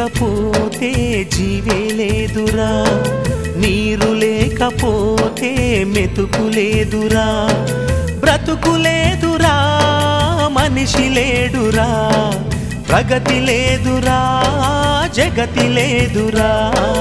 లేకపోతే జీవే లేదురా నీరు లేకపోతే మెతుకు లేదురా బ్రతుకు లేదురా మనిషి లేడురా ప్రగతి లేదురా జగతి లేదురా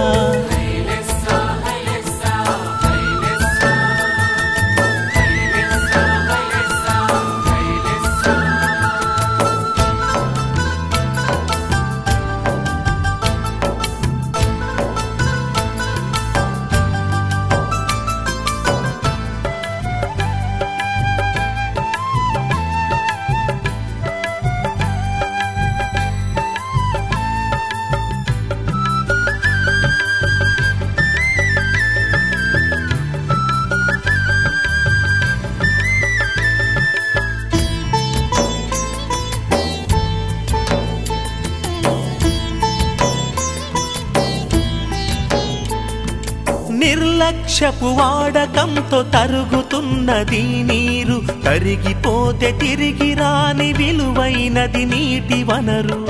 నిర్లక్ష్యపు వాడకంతో తరుగుతున్నది నీరు తరిగిపోతే తిరిగి రాని విలువైనది నీటి వనరు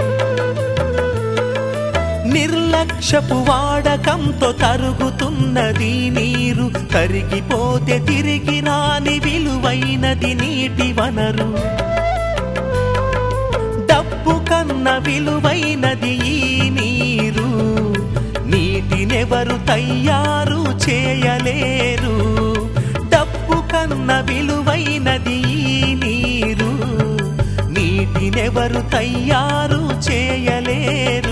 నిర్లక్ష్యపు వాడకంతో తరుగుతున్నది నీరు తరిగిపోతే తిరిగి రాని విలువైనది నీటి వనరు డబ్బు కన్న విలువైనది ఈ నీరు నీటినెవరు తయారు చేయలేరు డబ్బు కన్న విలువైనది ఈ నీరు నీటినెవరు తయారు చేయలేరు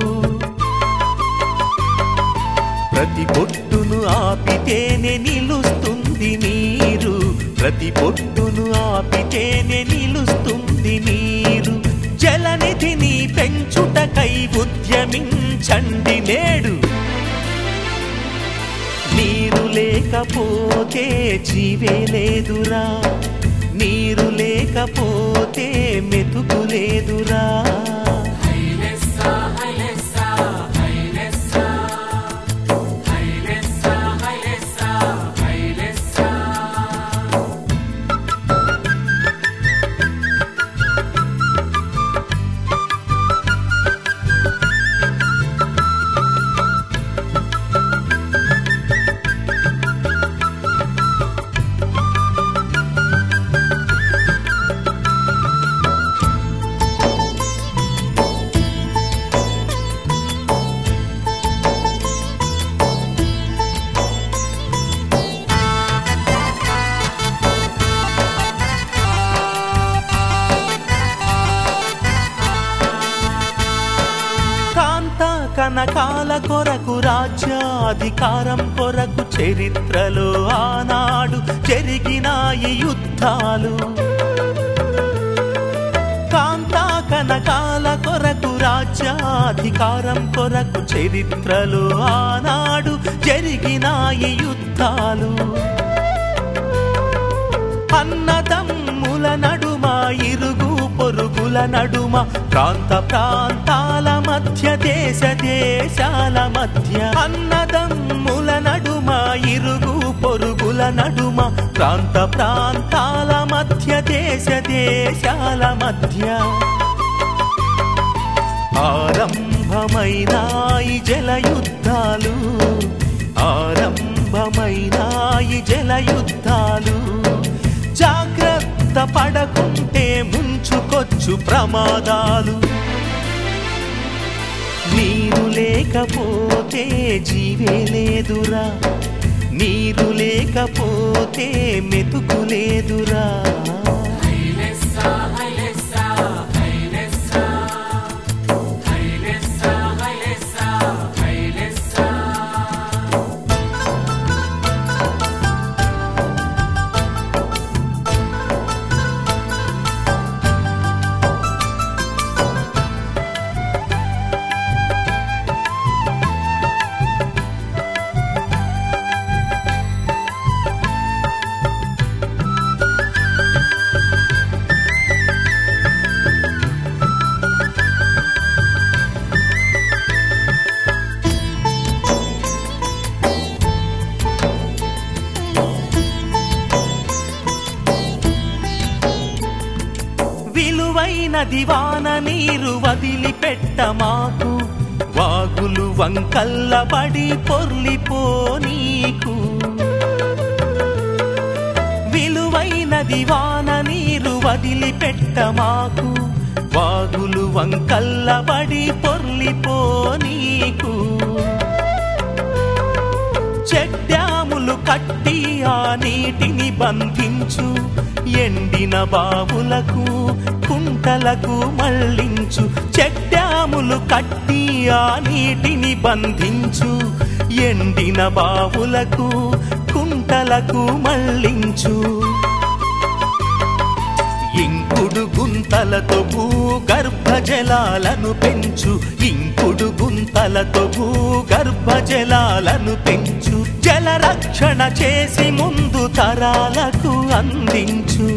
ప్రతి పొట్టును ఆపితేనే నిలుస్తుంది నీరు ప్రతి పొట్టును ఆపితేనే నిలుస్తుంది నీరు జలనిధిని పెంచుటకై ఉద్యమించండి నేడు నీరు లేకపోతే జీవే లేదురా నీరు లేకపోతే మెతుకు లేదురా కాంత కనకాల కొరకు రాజ్యాధికారం కొరకు చరిత్రలో ఆనాడు జరిగినాయి యుద్ధాలు కాంత కనకాల కొరకు రాజ్యాధికారం కొరకు చరిత్రలో ఆనాడు జరిగినాయి యుద్ధాలు అన్నదమ్ముల నడుమ ఇరుగు పొరుగుల నడుమ ప్రాంత ప్రాంతాల మధ్య దేశ దేశాల మధ్య అన్నదమ్ముల నడుమ ఇరుగు పొరుగుల నడుమ ప్రాంత ప్రాంతాల మధ్య దేశ దేశాల మధ్య ఆరంభమైన ఈ జల యుద్ధాలు ఆరంభమైన ఈ జల యుద్ధాలు జాగ్రత్త పడకుంటే ముంచుకొచ్చు ప్రమాదాలు నీరు లేకపోతే జీవే లేదురా నీరు లేకపోతే మెతుకు లేదురా విలువైన దివాన నీరు వదిలిపెట్ట మాకు వాగులు వంకల్లబడి పొర్లిపో నీకు విలువైనది వాన నీరు వదిలిపెట్ట మాకు వాగులు వంకల్లబడి పొర్లిపో నీకు చెడ్డాములు కట్టి ఆ నీటిని బంధించు ఎండిన బావులకు కుంటలకు మళ్ళించు చెడ్డాములు కట్టి ఆ నీటిని బంధించు ఎండిన బావులకు కుంటలకు మళ్ళించు ఇంకుడు గుంతలతో భూగర్భ జలాలను పెంచు ఇంకుడు గుంతలతో భూగర్భ జలాలను పెంచు జల రక్షణ చేసి ముందు తరాలకు అందించు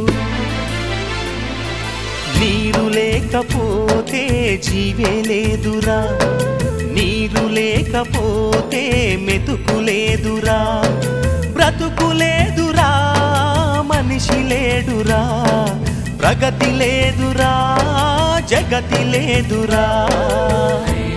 నీరు లేకపోతే జీవే లేదురా నీరు లేకపోతే మెతుకు లేదురా బ్రతుకు లేదురా మనిషి లేడురా ప్రగతి లేదురా జగతి లేదురా